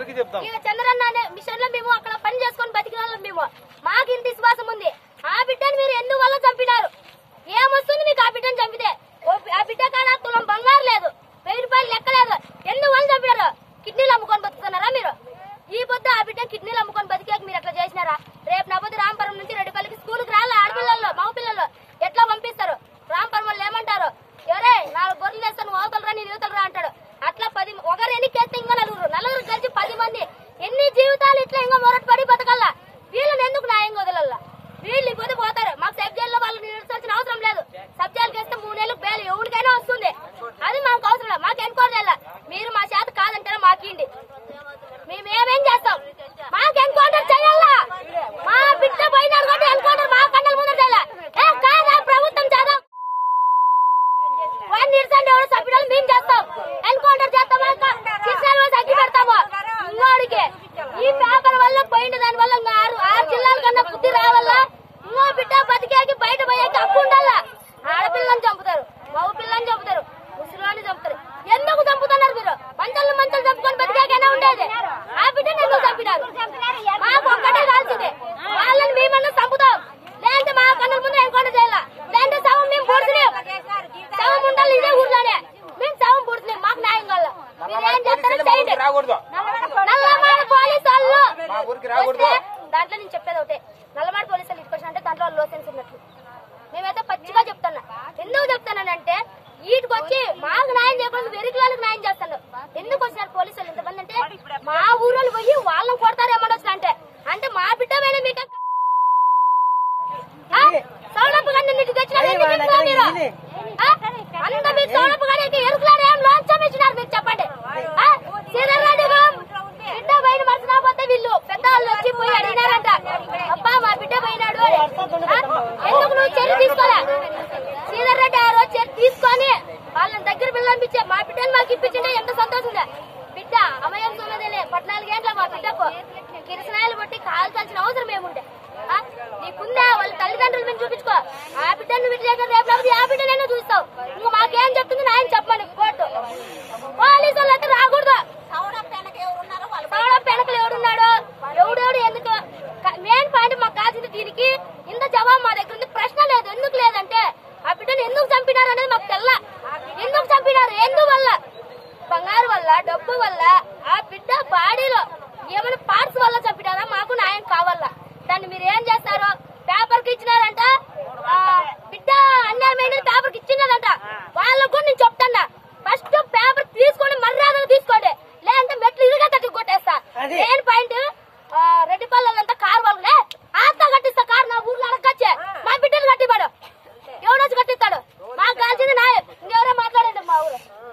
అందరికీ చెప్తాం ఇక చంద్రన్న అనే మిషన్ లో మేము అక్కడ పని చేసుకొని బతికిన వాళ్ళం మేము మాకు ఇంత విశ్వాసం ఉంది ఆ బిడ్డను మీరు ఎందువల్ల చంపినారు ఏమొస్తుంది మీకు ఆ బిడ్డను చంపితే ఓ బి- ఆ బిడ్డ కాడ తులం బంగారు లేదు వెయ్యి రూపాయలు లెక్క లేదు ఎందువల్ల చంపినారు కిడ్నీలు అమ్ముకొని బతుకుతున్నారా మీరు ఈ పొద్దు ఆ బిడ్డ కిడ్నీలు అమ్ముకొని బతికాక మీరు ఎట్లా చేసినారా రేపు నా పొద్దు రాంపురం నుంచి రెడ్డిపల్లికి స్కూల్కి రాళ్ళ ఆడపిల్లలు మగ పిల్లలు ఎట్లా పంపిస్తారు రాంపురం వాళ్ళు ఏమంటారు ఎవరే నాలుగు గొర్రెలు తెస్తాను అవతలు రా నేను యువతలు రా అంటాడు అట్లా పది ఒకరు ఎన్నికేస్తే ఇంకో నలుగురు నలుగురు కలిసి పది మంది ఎన్ని జీవితాలు ఇట్లా ఇంకా మొరటి పడి బతకల్లా వీళ్ళని ఎందుకు న్యాయంగా వదలల్లా వీళ్ళు ఇపోతే పోతారు మాకు సబ్ జైల్లో వాళ్ళు నిలిచాల్సిన అవసరం లేదు సబ్ జైలుకి వేస్తే మూడు నెలలకు బేలు ఎవరికైనా వస్తుంది అది మాకు అవసరం లేదు మాకు ఎన్క్వైరీ చేయాల మీరు మా చేత కాదంటారా మాకిండి మేము ఏమేం చేస్తాం మాకు ఎన్కౌంటర్ చేయాలా మా బిడ్డ పోయినాడు కాబట్టి ఎన్కౌంటర్ మా కన్నల ముందర చేయాలా ఏ కాదా ప్రభుత్వం చేద్దాం వాడిని నిరసన ఎవరు సభ్యులు మేము చేస్తాం ఎన్కౌంటర్ చేస్తామా కిసాన్ వాళ్ళు అగ్గి పెడతాము ఇంకోడికి ఈ పేపర్ వల్ల పోయిన దాని వల్ల ఇంకా ఆరు ఆరు జిల్లాల కన్నా బుద్ధి రావాలా ఇంకో బిడ్డ బతికేకి బయట పోయేకి హక్కు ఉండాలా ఆడపిల్లని చంపుతారు మగ పిల్లని చంపుతారు ముసలిని చంపుతారు ఎందుకు చంపుతున్నారు మీరు మంచలు మంచలు చంపుకొని బతికేకైనా ఉండేది ఆ బిడ్డను ఎందుకు చంపినారు మాకు ఒక్కటే కాల్సింది వాళ్ళని మేమన్నా చంపుతాం లేదంటే మా కన్నుల ముందు ఎన్కౌంటర్ చేయాలా లేదంటే శవం మేము పొడుచులేం శవం ఉండాలి ఇదే ఊర్లోనే మేము శవం పొడుచులేం మాకు న్యాయం కావాలా మీరేం చేస్తారో చేయండి రాకూడదు నల్లమాడ పోలీసు వాళ్ళు మా ఊరికి రాకూడదు. వస్తే దాంట్లో నేను చెప్పేది ఒకటే నల్లమాడ పోలీసు వాళ్ళు ఇటుకొచ్చిన అంటే దాంట్లో లోసెన్స్ ఉన్నట్లు మేమైతే పచ్చిగా చెప్తున్నా ఎందుకు చెప్తానంటే వీటికి వచ్చి మాకు న్యాయం చేయకుండా వెరికి వాళ్ళకి న్యాయం చేస్తాను ఎందుకు వచ్చినారు పోలీసు వాళ్ళు ఇంతమంది అంటే మా ఊరోళ్ళు పోయి వాళ్ళని కొడతారేమో వచ్చిన అంటే అంటే మా బిడ్డ మీద మీకు ఆ? సౌడప్పు గండి నీకు తెచ్చినారు ఎందుకు తెచ్చినారు మీరు? ఆ? అంత మీ సౌడప్పు గండి ఎరుకులారు ఏం లోంచం ఇచ్చినారు మీరు చెప్పండి ఆ? శ్రీధర్ రెడ్డి గారు బిడ్డ పోయిన మనసు రాకపోతే వీళ్ళు పెద్ద వాళ్ళు వచ్చి పోయి అడిగినారంట అబ్బా మా బిడ్డ పోయినాడు అని. ఆ? ఎందుకు నువ్వు చర్య తీసుకోలే శ్రీధర్ రెడ్డి ఆ రోజు చర్య తీసుకొని వాళ్ళని దగ్గర పిల్లనిపించే మా బిడ్డను మాకు ఇప్పించింటే ఎంత సంతోషంగా బిడ్డ అమయం సోమదేలే పద్నాలుగు గంటల మా బిడ్డకు కిరసనాయలు బట్టి కాల్చాల్సిన అవసరం ఏముండే ఆ? నీకుందా వాళ్ళ తల్లిదండ్రులు మేము చూపించుకో ఆ బిడ్డను బిడ్డ దగ్గర రేపు లేకపోతే ఆ బిడ్డనైనా చూస్తావు ఇంకా మాకేం చెప్తుంది నాయన చెప్పమని కోర్టు పోలీసు వాళ్ళు అయితే రాకూడదు సౌడ పెనకలు ఎవడున్నాడు ఎవడెవడు ఎందుకు మెయిన్ పాయింట్ మాకు కాల్సింది దీనికి ఇంత జవాబు మా దగ్గర ఉంది ప్రశ్న లేదు ఎందుకు లేదంటే ఆ బిడ్డను ఎందుకు చంపినారు అనేది మాకు తెల్ల ఎందుకు చంపినారు ఎందువల్ల బంగారు వల్ల డబ్బు వల్ల ఆ బిడ్డ బాడీలో ఏమైనా పార్ట్స్ వల్ల చంపినారా మాకు న్యాయం కావాలా దాన్ని మీరు ఏం చేస్తారు పేపర్ కి ఇచ్చినారంట ఆ, బిడ్డ అన్యాయమైన పేపర్ కి ఇచ్చినదంట వాళ్ళకు కూడా నేను చెప్తాన్నా ఫస్ట్ పేపర్ తీసుకోండి మర్యాదగా తీసుకోండి లేదంటే మెట్లు ఇరుగా తట్టి కొట్టేస్తా మెయిన్ పాయింట్ రెడ్డిపల్లంతా కార్ వాళ్ళే ఆస్తా కట్టిస్తా కార్ నా ఊర్లో అడగచ్చే మా బిడ్డలు కట్టిపాడు ఎవడొచ్చి కట్టిస్తాడు మాకు కాల్సింది నాయ ఇంకెవరో మాట్లాడండి మా ఊరు